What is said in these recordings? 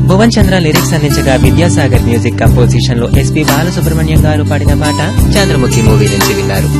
Bhuvan Chandra lyrics అందించగా Vidyasagar music composition లో SP Balasubrahmanyam garu పాడిన పాట చంద్రముఖి మూవీ నుంచి విన్నారు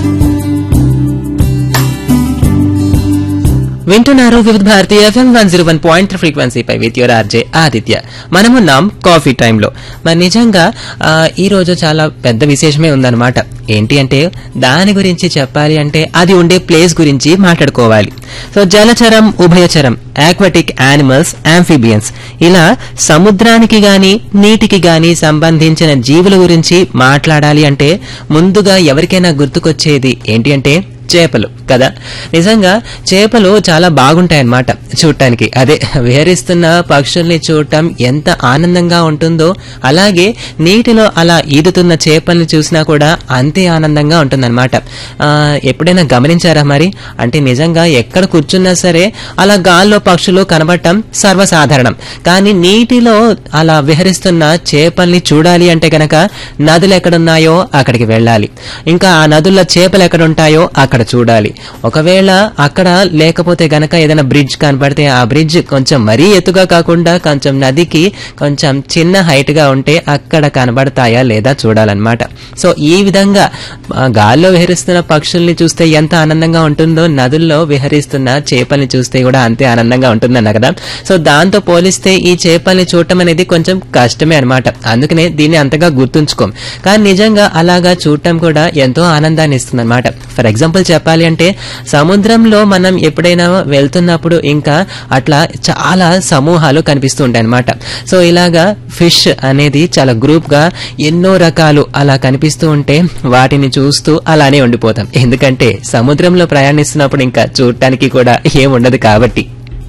వింటున్నారు Vividh Bharati FM one zero one point ఫ్రీక్వెన్సీపై విత్ యువర్ ఆర్జే ఆదిత్య మనమున్నాం కాఫీ టైంలో మరి నిజంగా ఆ, ఈ రోజు చాలా పెద్ద విశేషమే ఉందన్నమాట ఏంటి అంటే దాని గురించి చెప్పాలి అంటే అది ఉండే ప్లేస్ గురించి మాట్లాడుకోవాలి సో జలచరం ఉభయచరం ఆక్వాటిక్ యానిమల్స్ ఆంఫిబియన్స్ ఇలా సముద్రానికి గాని నీటికి గాని సంబంధించిన జీవుల గురించి మాట్లాడాలి అంటే ముందుగా ఎవరికైనా గుర్తుకొచ్చేది ఏంటి అంటే చేపలు కదా నిజంగా చేపలు చాలా బాగుంటాయి అన్నమాట చూడటానికి అదే విహరిస్తున్న పక్షుల్ని చూడటం ఎంత ఆనందంగా ఉంటుందో అలాగే నీటిలో అలా ఈదుతున్న చేపల్ని చూసినా కూడా అంతే ఆనందంగా ఉంటుందన్నమాట ఆ, ఎప్పుడైనా గమనించారా మరి అంటే నిజంగా ఎక్కడ కూర్చున్నా సరే అలా గాల్లో పక్షులు కనబడటం సర్వసాధారణం కానీ నీటిలో అలా విహరిస్తున్న చేపల్ని చూడాలి అంటే గనక నదులు ఎక్కడున్నాయో అక్కడికి వెళ్ళాలి ఇంకా ఆ నదుల్లో చేపలు ఎక్కడ ఉంటాయో అక్కడ చూడాలి ఒకవేళ అక్కడ లేకపోతే గనక ఏదైనా బ్రిడ్జ్ కనబడితే ఆ బ్రిడ్జ్ కొంచెం మరీ ఎత్తుగా కాకుండా కొంచెం నదికి కొంచెం చిన్న హైట్ గా ఉంటే అక్కడ కనబడతాయా లేదా చూడాలన్నమాట సో ఈ విధంగా ఆ, గాల్లో విహరిస్తున్న పక్షుల్ని చూస్తే ఎంత ఆనందంగా ఉంటుందో నదుల్లో విహరిస్తున్న చేపల్ని చూస్తే కూడా అంతే ఆనందంగా ఉంటుందన్న కదా సో దాంతో పోలిస్తే ఈ చేపల్ని చూడటం అనేది కొంచెం కష్టమే అన్నమాట అందుకనే దీన్ని అంతగా గుర్తుంచుకోం కానీ నిజంగా అలాగా చూడటం కూడా ఎంతో ఆనందాన్ని ఇస్తుంది అనమాట ఫర్ ఎగ్జాంపుల్ చెప్పాలి అంటే సముద్రంలో మనం ఎప్పుడైనా వెళ్తున్నప్పుడు ఇంకా అట్లా చాలా సమూహాలు కనిపిస్తూ ఉంటాయి అనమాట సో ఇలాగా ఫిష్ అనేది చాలా గ్రూప్ గా ఎన్నో రకాలు అలా కనిపిస్తూ ఉంటే వాటిని చూస్తూ అలానే ఉండిపోతాం ఎందుకంటే సముద్రంలో ప్రయాణిస్తున్నప్పుడు ఇంకా చూడటానికి కూడా ఏముండదు కాబట్టి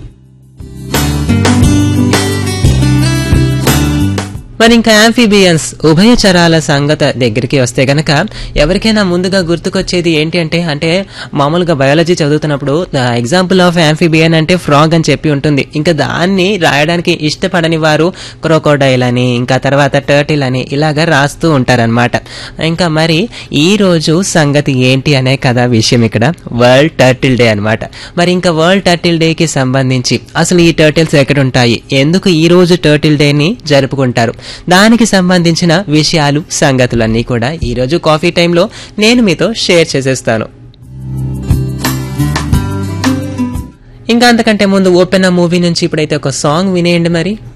మరి ఇంకా ఆంఫిబియన్స్ ఉభయచరాల సంగత దగ్గరికి వస్తే గనక ఎవరికైనా ముందుగా గుర్తుకొచ్చేది ఏంటి అంటే అంటే మామూలుగా బయాలజీ చదువుతున్నప్పుడు ఎగ్జాంపుల్ ఆఫ్ ఆంఫిబియన్ అంటే ఫ్రాగ్ అని చెప్పి ఉంటుంది ఇంకా దాన్ని రాయడానికి ఇష్టపడని వారు క్రోకోడైల్ అని ఇంకా తర్వాత టర్టిల్ అని ఇలాగా రాస్తూ ఉంటారనమాట ఇంకా మరి ఈ రోజు సంగతి ఏంటి అనే కదా విషయం ఇక్కడ వరల్డ్ టర్టిల్ డే అన్నమాట మరి ఇంకా వరల్డ్ టర్టిల్ డే కి సంబంధించి అసలు ఈ టర్టిల్స్ ఎక్కడ ఉంటాయి ఎందుకు ఈ రోజు టర్టిల్ డే ని జరుపుకుంటారు దానికి సంబంధించిన విషయాలు సంగతులన్నీ కూడా ఈ రోజు కాఫీ టైంలో నేను మీతో షేర్ చేసేస్తాను ఇంకా అంతకంటే ముందు ఓపెన్ మూవీ నుంచి ఇప్పుడైతే ఒక సాంగ్ వినేయండి మరి